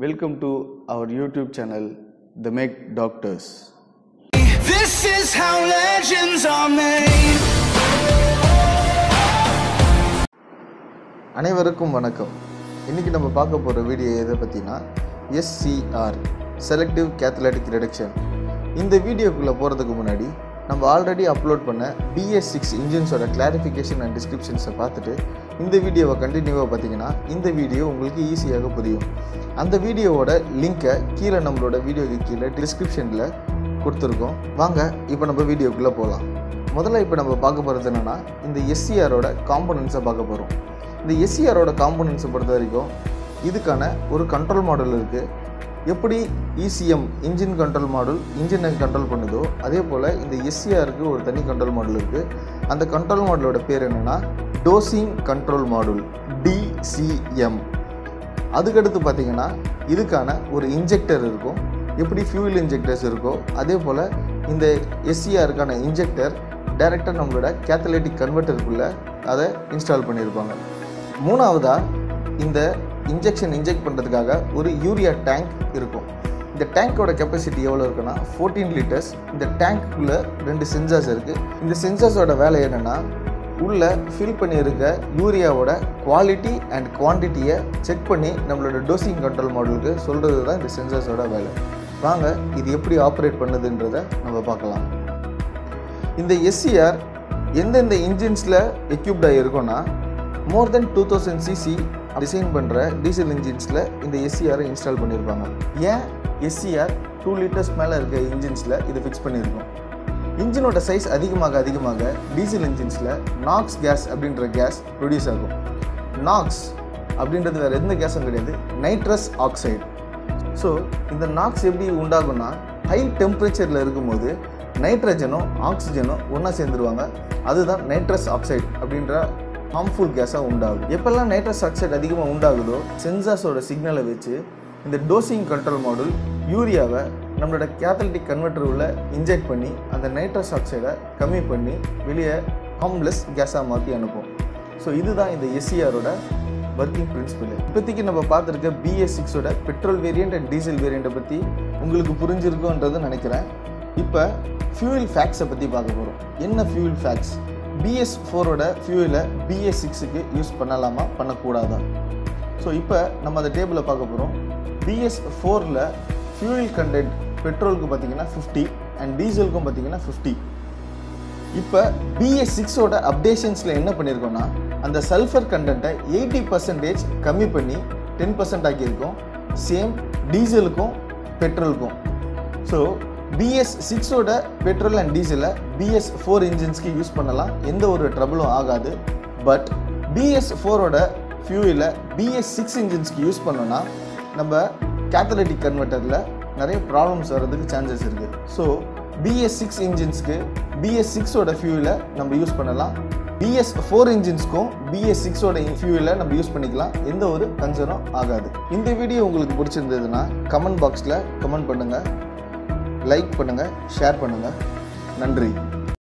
Welcome to our YouTube channel, The Make Doctors. This is how legends are made. அனைவருக்கும் வணக்கம் இன்றைக்கி நம்ம பார்க்க போகிற வீடியோ எதை பற்றினா எஸ்சிஆர் செலக்டிவ் கேத்தலட்டிக் ரிடக்ஷன் இந்த வீடியோக்குள்ளே போகிறதுக்கு முன்னாடி நம்ம ஆல்ரெடி அப்லோட் பண்ண பிஎஸ் சிக்ஸ் இன்ஜின்ஸோட கிளாரிஃபிகேஷன் அண்ட் டிஸ்கிரிப்ஷன்ஸை பார்த்துட்டு இந்த வீடியோவை கண்டினியூவாக பார்த்தீங்கன்னா இந்த வீடியோ உங்களுக்கு ஈஸியாக புரியும் அந்த வீடியோவோட லிங்க்கை கீழே நம்மளோட வீடியோக்கு கீழே டிஸ்கிரிப்ஷனில் கொடுத்துருக்கோம் வாங்க இப்போ நம்ம வீடியோக்குள்ளே போகலாம் முதல்ல இப்போ நம்ம பார்க்க போகிறது என்னென்னா இந்த எஸ்சிஆரோட காம்பனன்ட்ஸை பார்க்க போகிறோம் இந்த எஸ்சிஆரோட காம்பனன்ட்ஸை பொறுத்த வரைக்கும் இதுக்கான ஒரு கண்ட்ரோல் மாடல் இருக்குது எப்படி இசிஎம் இன்ஜின் கண்ட்ரோல் மாடல் இன்ஜினை கண்ட்ரோல் பண்ணுதோ அதே போல் இந்த எஸ்சிஆருக்கு ஒரு தனி கண்ட்ரோல் மாடல் இருக்குது அந்த கண்ட்ரோல் மாடலோட பேர் என்னென்னா டோசிங் கண்ட்ரோல் மாடல் டிசிஎம் அதுக்கடுத்து பார்த்தீங்கன்னா இதுக்கான ஒரு இன்ஜெக்டர் இருக்கும் எப்படி ஃபியூல் இன்ஜெக்டர்ஸ் இருக்கோ அதே போல் இந்த எஸ்சிஆருக்கான இன்ஜெக்டர் டைரெக்டாக நம்மளோட கேத்தலைட்டிக் கன்வெர்ட்டருக்குள்ளே அதை இன்ஸ்டால் பண்ணியிருப்பாங்க மூணாவதாக இந்த இன்ஜெக்ஷன் இன்ஜெக்ட் பண்ணுறதுக்காக ஒரு யூரியா டேங்க் இருக்கும் இந்த டேங்க்கோட கெப்பாசிட்டி எவ்வளோ இருக்குன்னா ஃபோர்டீன் லிட்டர்ஸ் இந்த டேங்க்குள்ளே ரெண்டு சென்சார்ஸ் இருக்குது இந்த சென்சார்ஸோட வேலை என்னென்னா உள்ளே ஃபில் பண்ணியிருக்க யூரியாவோட குவாலிட்டி அண்ட் குவான்டிட்டியை செக் பண்ணி நம்மளோட டோசிங் கண்ட்ரோல் மாடலுக்கு சொல்கிறது தான் இந்த சென்சார்ஸோட வேலை வாங்க இது எப்படி ஆப்ரேட் பண்ணுதுன்றதை நம்ம பார்க்கலாம் இந்த எஸ்சிஆர் எந்தெந்த இன்ஜின்ஸில் எக்யூப்டாக இருக்கும்னா more than two thousand CC design பண்ணுற டீசல் இன்ஜின்ஸில் இந்த எஸ்சிஆரை இன்ஸ்டால் பண்ணியிருப்பாங்க ஏன் எஸ்சிஆர் டூ லிட்டர்ஸ் மேலே இருக்க இன்ஜின்ஸில் இது ஃபிக்ஸ் பண்ணியிருக்கோம் இன்ஜினோட சைஸ் அதிகமாக அதிகமாக டீசல் இன்ஜின்ஸில் நாக்ஸ் கேஸ் அப்படின்ற கேஸ் ப்ரொடியூஸ் ஆகும் நாக்ஸ் அப்படின்றது வேறு எந்த கேஸும் கிடையாது நைட்ரஸ் ஆக்சைடு ஸோ இந்த நாக்ஸ் எப்படி உண்டாகும்னா ஹை டெம்பரேச்சரில் இருக்கும்போது நைட்ரஜனும் ஆக்சிஜனும் ஒன்றா சேர்ந்துருவாங்க அதுதான் நைட்ரஸ் ஆக்சைடு அப்படின்ற ஹார்ம்ஃபுல் கேஸாக உண்டாகும் எப்போல்லாம் நைட்ரஸ் ஆக்சைடு அதிகமாக உண்டாகுதோ சென்சார்ஸோட சிக்னலை வச்சு இந்த டோசிங் கண்ட்ரோல் மாடல் யூரியாவை நம்மளோட கேத்தலிட்டிக் கன்வெர்ட்டர் உள்ள இன்ஜெக்ட் பண்ணி அந்த நைட்ரஸ் ஆக்சைடை கம்மி பண்ணி வெளியே ஹார்ம்லெஸ் கேஸாக மாற்றி அனுப்பும் ஸோ இதுதான் இந்த எஸ்சிஆரோட ஒர்க்கிங் பிரின்சிபல் இப்போதைக்கு நம்ம பார்த்துருக்க பிஎஸ் சிக்ஸோட பெட்ரோல் வேரியண்ட் அண்ட் டீசல் வேரியண்ட்டை பற்றி உங்களுக்கு புரிஞ்சிருக்குன்றது நினைக்கிறேன் இப்போ ஃபியூல் ஃபேக்ஸை பற்றி பார்க்க போகிறோம் என்ன ஃபியூல் ஃபேக்ஸ் பிஎஸ் ஃபோரோட ஃபியூலை பிஎஸ் சிக்ஸுக்கு யூஸ் பண்ணலாமா பண்ணக்கூடாதா ஸோ இப்போ நம்ம அந்த டேபிளை பார்க்க போகிறோம் பிஎஸ் ஃபோரில் ஃபியூல் கண்டென்ட் பெட்ரோலுக்கு பார்த்தீங்கன்னா ஃபிஃப்டி அண்ட் டீசலுக்கும் பார்த்தீங்கன்னா ஃபிஃப்டி இப்போ பிஎஸ் சிக்ஸோட அப்டேஷன்ஸில் என்ன பண்ணியிருக்கோம்னா அந்த சல்ஃபர் கண்டென்ட்டை எயிட்டி பர்சன்டேஜ் கம்மி பண்ணி டென் பர்சன்ட் ஆக்கியிருக்கோம் சேம் டீசலுக்கும் பெட்ரோலுக்கும் ஸோ பிஎஸ் சிக்ஸோட பெட்ரோல் அண்ட் டீசலை பிஎஸ் ஃபோர் இன்ஜின்ஸ்க்கு யூஸ் பண்ணலாம் எந்த ஒரு ட்ரபிளும் ஆகாது பட் பிஎஸ் ஃபோரோட ஃபியூவில் பிஎஸ் சிக்ஸ் இன்ஜின்ஸ்க்கு யூஸ் பண்ணோன்னா நம்ம கேத்தலட்டிக் கன்வெர்ட்டரில் நிறைய ப்ராப்ளம்ஸ் வர்றதுக்கு சான்சஸ் இருக்குது ஸோ பிஎஸ் சிக்ஸ் இன்ஜின்ஸ்க்கு பிஎஸ் சிக்ஸோட ஃபியூவில் நம்ம யூஸ் பண்ணலாம் பிஎஸ் ஃபோர் இன்ஜின்ஸ்க்கும் பிஎஸ் சிக்ஸோட ஃபியூவில் நம்ம யூஸ் பண்ணிக்கலாம் எந்த ஒரு கன்சர்னும் ஆகாது இந்த வீடியோ உங்களுக்கு பிடிச்சிருந்ததுன்னா கமெண்ட் பாக்ஸில் கமெண்ட் பண்ணுங்கள் லைக் பண்ணுங்கள் ஷேர் பண்ணுங்கள் நன்றி